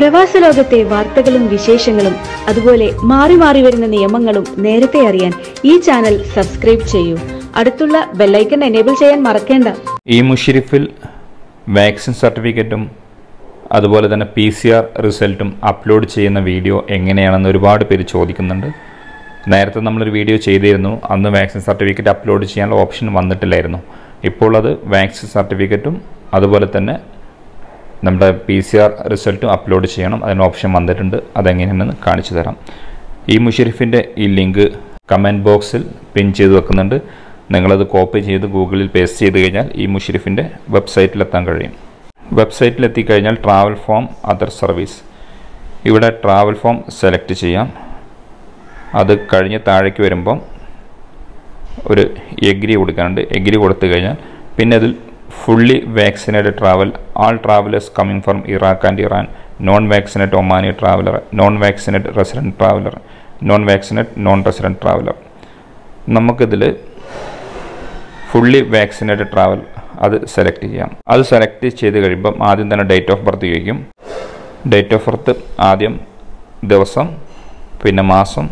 പ്രവാസ ലോകത്തെ വാർത്തകളും വിശേഷങ്ങളും അതുപോലെ മാറി മാറി വരുന്ന നിയമങ്ങളും നേരത്തെ അറിയാൻ ഈ ചാനൽ സബ്സ്ക്രൈബ് ചെയ്യൂ അടുത്തുള്ള ബെല്ലൈക്കൺ എനേബിൾ ചെയ്യാൻ മറക്കേണ്ട ഈ മുഷരിഫിൽ വാക്സിൻ സർട്ടിഫിക്കറ്റും അതുപോലെ തന്നെ പി സി ആർ റിസൾട്ടും അപ്ലോഡ് ചെയ്യുന്ന വീഡിയോ എങ്ങനെയാണെന്ന് ഒരുപാട് പേര് ചോദിക്കുന്നുണ്ട് നേരത്തെ നമ്മളൊരു വീഡിയോ ചെയ്തിരുന്നു അന്ന് വാക്സിൻ സർട്ടിഫിക്കറ്റ് അപ്ലോഡ് ചെയ്യാനുള്ള ഓപ്ഷൻ വന്നിട്ടില്ലായിരുന്നു ഇപ്പോൾ അത് വാക്സിൻ സർട്ടിഫിക്കറ്റും അതുപോലെ തന്നെ നമ്മുടെ പി സി ആർ റിസൾട്ടും അപ്ലോഡ് ചെയ്യണം അതിന് ഓപ്ഷൻ വന്നിട്ടുണ്ട് അതെങ്ങനെയാണെന്ന് കാണിച്ചു തരാം ഈ മുഷരിഫിൻ്റെ ഈ ലിങ്ക് കമൻറ്റ് ബോക്സിൽ പിൻ ചെയ്ത് വെക്കുന്നുണ്ട് നിങ്ങളത് കോപ്പി ചെയ്ത് ഗൂഗിളിൽ പേസ്റ്റ് ചെയ്ത് കഴിഞ്ഞാൽ ഈ മുഷരിഫിൻ്റെ വെബ്സൈറ്റിലെത്താൻ കഴിയും വെബ്സൈറ്റിലെത്തിക്കഴിഞ്ഞാൽ ട്രാവൽ ഫോം അതർ സർവീസ് ഇവിടെ ട്രാവൽ ഫോം സെലക്ട് ചെയ്യാം അത് കഴിഞ്ഞ് താഴേക്ക് വരുമ്പം ഒരു എഗ്രി കൊടുക്കാനുണ്ട് എഗ്രി കൊടുത്തു കഴിഞ്ഞാൽ പിന്നെ അതിൽ fully vaccinated travel all travellers coming from Iraq and Iran non vaccinate Omani traveller non vaccinate resident traveller non vaccinate non resident traveller നമുക്കിതിൽ ഫുള്ളി വാക്സിനേറ്റഡ് ട്രാവൽ അത് സെലക്ട് ചെയ്യാം അത് സെലക്ട് ചെയ്ത് കഴിയുമ്പം ആദ്യം തന്നെ ഡേറ്റ് ഓഫ് ബർത്ത് ചോദിക്കും date of birth ആദ്യം ദിവസം പിന്നെ മാസം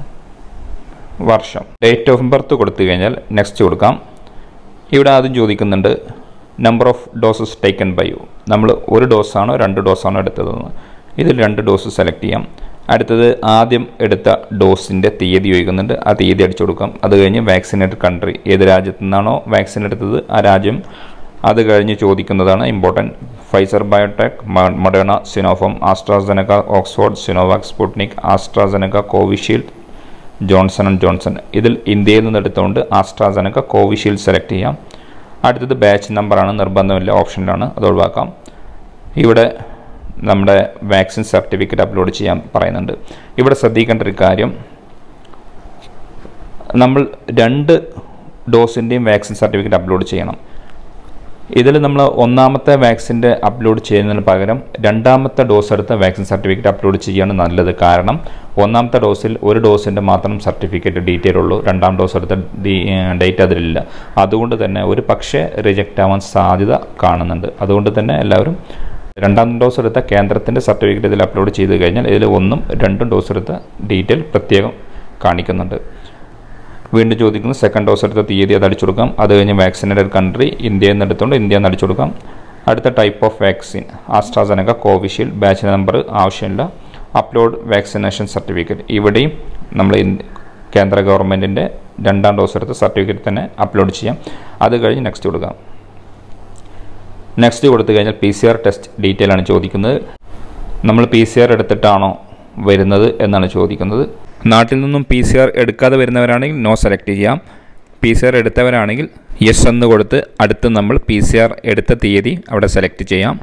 വർഷം ഡേറ്റ് ഓഫ് ബർത്ത് കൊടുത്തു കഴിഞ്ഞാൽ നെക്സ്റ്റ് കൊടുക്കാം ഇവിടെ ആദ്യം ചോദിക്കുന്നുണ്ട് number of doses taken by you നമ്മൾ ഒരു ഡോസാണോ രണ്ട് ഡോസാണോ എടുത്തതെന്ന് ഇതിൽ രണ്ട് ഡോസ് സെലക്ട് ചെയ്യാം അടുത്തത് ആദ്യം എടുത്ത ഡോസിൻ്റെ തീയതി ചോദിക്കുന്നുണ്ട് ആ തീയതി അടിച്ചു കൊടുക്കാം അത് കഴിഞ്ഞ് വാക്സിനേറ്റഡ് കൺട്രി ഏത് രാജ്യത്തു നിന്നാണോ വാക്സിൻ എടുത്തത് ആ രാജ്യം അത് കഴിഞ്ഞ് ചോദിക്കുന്നതാണ് important Pfizer BioNTech Moderna Sinopharm AstraZeneca Oxford Sinovac Sputnik AstraZeneca Covishield Johnson and Johnson ഇതിൽ ഇന്ത്യയിൽ നിന്ന് എടുത്തുകൊണ്ട് ആസ്ട്രാസെനക കോവിഷീൽഡ് സെലക്ട് ചെയ്യാം അടുത്തത് ബാച്ച് നമ്പറാണ് നിർബന്ധമില്ല ഓപ്ഷനിലാണ് അത് ഒഴിവാക്കാം ഇവിടെ നമ്മുടെ വാക്സിൻ സർട്ടിഫിക്കറ്റ് അപ്ലോഡ് ചെയ്യാൻ പറയുന്നുണ്ട് ഇവിടെ ശ്രദ്ധിക്കേണ്ട ഒരു കാര്യം നമ്മൾ രണ്ട് ഡോസിൻ്റെയും വാക്സിൻ സർട്ടിഫിക്കറ്റ് അപ്ലോഡ് ചെയ്യണം ഇതിൽ നമ്മൾ ഒന്നാമത്തെ വാക്സിൻ്റെ അപ്ലോഡ് ചെയ്യുന്നതിന് പകരം രണ്ടാമത്തെ ഡോസ് എടുത്ത വാക്സിൻ സർട്ടിഫിക്കറ്റ് അപ്ലോഡ് ചെയ്യുകയാണ് നല്ലത് കാരണം ഒന്നാമത്തെ ഡോസിൽ ഒരു ഡോസിൻ്റെ മാത്രം സർട്ടിഫിക്കറ്റ് ഡീറ്റെയിൽ ഉള്ളൂ രണ്ടാം ഡോസ് എടുത്ത ഡേറ്റ് അതിലില്ല അതുകൊണ്ട് തന്നെ ഒരു പക്ഷേ റിജക്റ്റ് ആവാൻ സാധ്യത കാണുന്നുണ്ട് അതുകൊണ്ട് തന്നെ എല്ലാവരും രണ്ടാം ഡോസ് എടുത്ത കേന്ദ്രത്തിൻ്റെ സർട്ടിഫിക്കറ്റ് ഇതിൽ അപ്ലോഡ് ചെയ്ത് കഴിഞ്ഞാൽ ഇതിൽ ഒന്നും രണ്ടും ഡോസ് എടുത്ത ഡീറ്റെയിൽ പ്രത്യേകം കാണിക്കുന്നുണ്ട് വീണ്ടും ചോദിക്കുന്നു സെക്കൻഡ് ഡോസ് എടുത്ത തീയതി അത് അടിച്ചു കൊടുക്കാം അത് കഴിഞ്ഞ് വാക്സിനേറ്റഡ് കൺട്രി ഇന്ത്യയിൽ നിന്ന് എടുത്തുകൊണ്ട് ഇന്ത്യ എന്ന് അടിച്ചു കൊടുക്കാം അടുത്ത type of vaccine AstraZeneca Covishield batch number ആവശ്യമില്ല അപ്ലോഡ് വാക്സിനേഷൻ സർട്ടിഫിക്കറ്റ് ഇവിടെയും നമ്മൾ കേന്ദ്ര ഗവൺമെൻറ്റിൻ്റെ രണ്ടാം ഡോസ് എടുത്ത സർട്ടിഫിക്കറ്റ് തന്നെ അപ്ലോഡ് ചെയ്യാം അത് കഴിഞ്ഞ് നെക്സ്റ്റ് കൊടുക്കാം നെക്സ്റ്റ് കൊടുത്തു കഴിഞ്ഞാൽ P C R test detail ആണ് ചോദിക്കുന്നത് നമ്മൾ പി സി ആർ എടുത്തിട്ടാണോ വരുന്നത് എന്നാണ് ചോദിക്കുന്നത് നാട്ടിൽ നിന്നും പി സി ആർ എടുക്കാതെ വരുന്നവരാണെങ്കിൽ നോ സെലക്ട് ചെയ്യാം പി സി ആർ എടുത്തവരാണെങ്കിൽ യെസ് എന്ന് കൊടുത്ത് അടുത്ത് നമ്മൾ പി സി ആർ എടുത്ത തീയതി അവിടെ സെലക്ട് ചെയ്യാം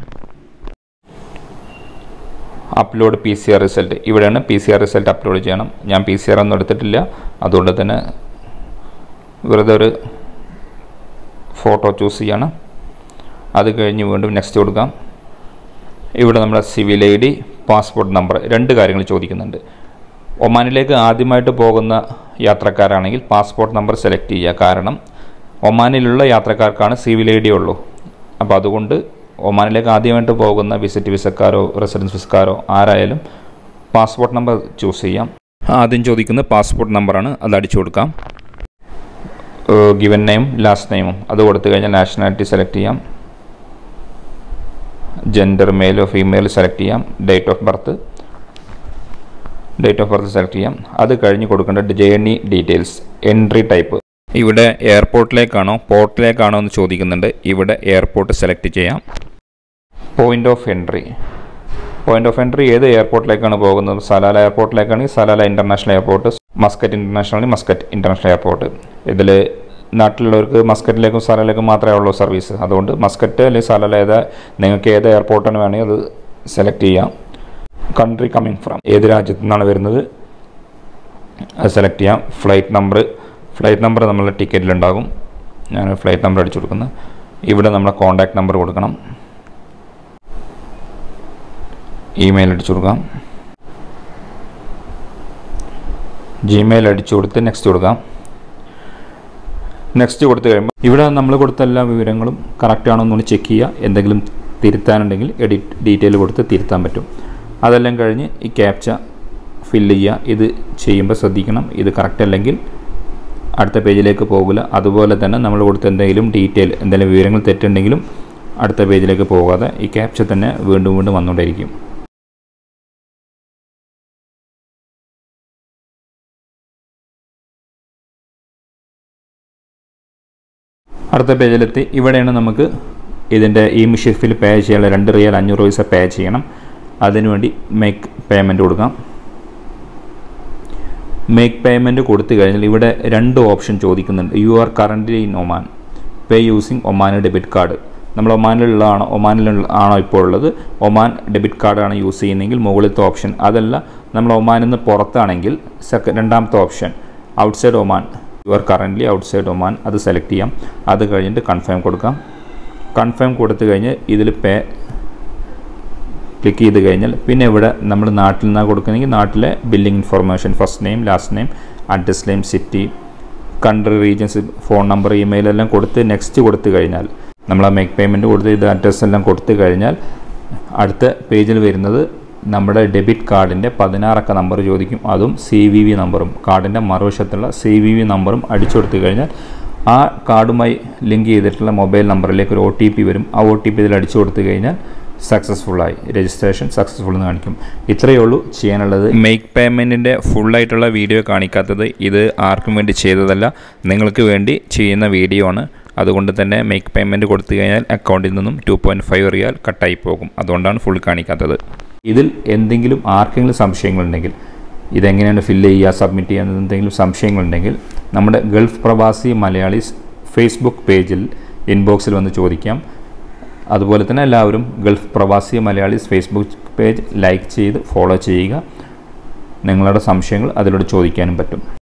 upload P C R result ഇവിടെയാണ് P C R result upload ചെയ്യണം ഞാൻ പി സി ആർ ഒന്നും എടുത്തിട്ടില്ല അതുകൊണ്ട് തന്നെ വെറുതെ ഒരു ഫോട്ടോ ചൂസ് ചെയ്യണം അത് കഴിഞ്ഞ് വീണ്ടും നെക്സ്റ്റ് കൊടുക്കാം ഇവിടെ നമ്മുടെ civil I D passport number രണ്ട് കാര്യങ്ങൾ ചോദിക്കുന്നുണ്ട് ഒമാനിലേക്ക് ആദ്യമായിട്ട് പോകുന്ന യാത്രക്കാരാണെങ്കിൽ പാസ്പോർട്ട് നമ്പർ സെലക്ട് ചെയ്യുക കാരണം ഒമാനിലുള്ള യാത്രക്കാർക്കാണ് സിവിൽ ഐ ഡി ഉള്ളൂ അപ്പോൾ അതുകൊണ്ട് ഒമാനിലേക്ക് ആദ്യമായിട്ട് പോകുന്ന വിസിറ്റ് വിസക്കാരോ റെസിഡൻസ് വിസക്കാരോ ആരായാലും പാസ്പോർട്ട് നമ്പർ ചൂസ് ചെയ്യാം ആദ്യം ചോദിക്കുന്നത് പാസ്പോർട്ട് നമ്പറാണ് അത് അടിച്ചു കൊടുക്കാം ഗിവൻ നെയിം ലാസ്റ്റ് നെയിമും അത് കൊടുത്തു കഴിഞ്ഞാൽ നാഷണാലിറ്റി സെലക്ട് ചെയ്യാം ജെൻഡർ മെയിലോ ഫീമെയിൽ സെലക്ട് ചെയ്യാം date of birth date of birth select ചെയ്യാം അത് കഴിഞ്ഞ് കൊടുക്കേണ്ട ജേർണി ഡീറ്റെയിൽസ് എൻട്രി ടൈപ്പ് ഇവിടെ എയർപോർട്ടിലേക്കാണോ പോർട്ടിലേക്കാണോ എന്ന് ചോദിക്കുന്നുണ്ട് ഇവിടെ എയർപോർട്ട് സെലക്ട് ചെയ്യാം point of entry point of entry ഏത് എയർപോർട്ടിലേക്കാണ് പോകുന്നത് സലാല എയർപോർട്ടിലേക്കാണെങ്കിൽ Salalah international airport Muscat international Muscat international airport ഇതിൽ നാട്ടിലുള്ളവർക്ക് മസ്കറ്റിലേക്കും സലാലയിലേക്കും മാത്രമേ ഉള്ളൂ സർവീസ് അതുകൊണ്ട് മസ്കറ്റ് അല്ലെങ്കിൽ സലാല ഏതാ നിങ്ങൾക്ക് ഏത് എയർപോർട്ടാണ് വേണമെങ്കിൽ അത് സെലക്ട് ചെയ്യാം കൺട്രി കമ്മിങ് ഫ്രം ഏത് രാജ്യത്തു നിന്നാണ് വരുന്നത് അത് സെലക്ട് ചെയ്യാം ഫ്ലൈറ്റ് നമ്പർ ഫ്ലൈറ്റ് നമ്പർ നമ്മളുടെ ടിക്കറ്റിലുണ്ടാകും ഞാൻ ഫ്ലൈറ്റ് നമ്പർ അടിച്ചു കൊടുക്കുന്നു ഇവിടെ നമ്മുടെ കോൺടാക്ട് നമ്പർ കൊടുക്കണം ഇമെയിൽ അടിച്ചു കൊടുക്കാം ജിമെയിൽ അടിച്ചു കൊടുത്ത് നെക്സ്റ്റ് കൊടുക്കാം നെക്സ്റ്റ് കൊടുത്തു കഴിയുമ്പോൾ ഇവിടെ നമ്മൾ കൊടുത്ത എല്ലാ വിവരങ്ങളും കറക്റ്റ് ആണോ എന്നൊന്ന് ചെക്ക് ചെയ്യുക എന്തെങ്കിലും തിരുത്താനുണ്ടെങ്കിൽ എഡിറ്റ് ഡീറ്റെയിൽ കൊടുത്ത് തിരുത്താൻ പറ്റും അതെല്ലാം കഴിഞ്ഞ് ഈ ക്യാപ്ച ഫില്ല് ചെയ്യുക ഇത് ചെയ്യുമ്പോൾ ശ്രദ്ധിക്കണം ഇത് കറക്റ്റ് അല്ലെങ്കിൽ അടുത്ത പേജിലേക്ക് പോകില്ല അതുപോലെ തന്നെ നമ്മൾ കൊടുത്ത എന്തെങ്കിലും ഡീറ്റെയിൽ എന്തെങ്കിലും വിവരങ്ങൾ തെറ്റുണ്ടെങ്കിലും അടുത്ത പേജിലേക്ക് പോകാതെ ഈ ക്യാപ്ച തന്നെ വീണ്ടും വീണ്ടും വന്നുകൊണ്ടിരിക്കും അടുത്ത പേജിലെത്തി ഇവിടെയാണ് നമുക്ക് ഇതിൻ്റെ ഈ ഷിഫിൽ പേ ചെയ്യാനുള്ള രണ്ട് റിയൽ അഞ്ഞൂറ് പൈസ പേ ചെയ്യണം അതിനുവേണ്ടി മേക്ക് പേയ്മെൻറ്റ് കൊടുക്കാം മേക്ക് പേയ്മെൻറ്റ് കൊടുത്തു കഴിഞ്ഞാൽ ഇവിടെ രണ്ട് ഓപ്ഷൻ ചോദിക്കുന്നുണ്ട് you are currently in Oman pay using Oman debit card നമ്മൾ ഒമാനിലുള്ളതാണോ ഒമാനിലുള്ള ആണോ ഇപ്പോൾ ഉള്ളത് ഒമാൻ ഡെബിറ്റ് കാർഡാണ് യൂസ് ചെയ്യുന്നതെങ്കിൽ മുകളിലത്തെ ഓപ്ഷൻ അതല്ല നമ്മൾ ഒമാനിൽ നിന്ന് പുറത്താണെങ്കിൽ സെക്ക രണ്ടാമത്തെ option outside Oman you are currently outside Oman അത് സെലക്ട് ചെയ്യാം അത് കഴിഞ്ഞിട്ട് കൺഫേം കൊടുക്കാം കൺഫേം കൊടുത്തു കഴിഞ്ഞ് ഇതിൽ പേ ക്ലിക്ക് ചെയ്ത് കഴിഞ്ഞാൽ പിന്നെ ഇവിടെ നമ്മൾ നാട്ടിൽ നിന്നാണ് കൊടുക്കുന്നതെങ്കിൽ നാട്ടിലെ billing information first name last name address name city country regions phone number email എല്ലാം കൊടുത്ത് നെക്സ്റ്റ് കൊടുത്തു കഴിഞ്ഞാൽ നമ്മൾ ആ മേക്ക് പേയ്മെൻറ്റ് കൊടുത്ത് ഇത് അഡ്രസ്സ് എല്ലാം കൊടുത്തു കഴിഞ്ഞാൽ അടുത്ത പേജിൽ വരുന്നത് നമ്മുടെ ഡെബിറ്റ് കാർഡിൻ്റെ പതിനാറക്ക നമ്പർ ചോദിക്കും അതും സി വി വി നമ്പറും കാർഡിൻ്റെ മറുവശത്തുള്ള സി വി വി നമ്പറും അടിച്ചു കൊടുത്തു കഴിഞ്ഞാൽ ആ കാർഡുമായി ലിങ്ക് ചെയ്തിട്ടുള്ള മൊബൈൽ നമ്പറിലേക്ക് ഒരു ഒ ടി പി വരും ആ ഒ ടി പി ഇതിൽ അടിച്ചു കൊടുത്തു കഴിഞ്ഞാൽ സക്സസ്ഫുള്ളായി രജിസ്ട്രേഷൻ സക്സസ്ഫുൾ എന്ന് കാണിക്കും ഇത്രയേ ഉള്ളൂ ചെയ്യാനുള്ളത് മേക്ക് പേയ്മെൻറ്റിൻ്റെ ഫുള്ളായിട്ടുള്ള വീഡിയോ കാണിക്കാത്തത് ഇത് ആർക്കും വേണ്ടി ചെയ്തതല്ല നിങ്ങൾക്ക് വേണ്ടി ചെയ്യുന്ന വീഡിയോ ആണ് അതുകൊണ്ട് തന്നെ മേക്ക് പേയ്മെൻറ്റ് കൊടുത്തു കഴിഞ്ഞാൽ അക്കൗണ്ടിൽ നിന്നും ടു പോയിൻറ്റ് ഫൈവ് റിയാൽ കട്ടായി പോകും അതുകൊണ്ടാണ് ഫുൾ കാണിക്കാത്തത് ഇതിൽ എന്തെങ്കിലും ആർക്കെങ്കിലും സംശയങ്ങളുണ്ടെങ്കിൽ ഇതെങ്ങനെയാണ് ഫില്ല് ചെയ്യുക സബ്മിറ്റ് ചെയ്യുക എന്തെങ്കിലും സംശയങ്ങളുണ്ടെങ്കിൽ നമ്മുടെ ഗൾഫ് പ്രവാസി മലയാളീസ് ഫേസ്ബുക്ക് പേജിൽ ഇൻബോക്സിൽ വന്ന് ചോദിക്കാം അതുപോലെ തന്നെ എല്ലാവരും ഗൾഫ് പ്രവാസി മലയാളീസ് ഫേസ്ബുക്ക് പേജ് ലൈക്ക് ചെയ്ത് ഫോളോ ചെയ്യുക നിങ്ങളുടെ സംശയങ്ങൾ അതിലൂടെ ചോദിക്കാനും പറ്റും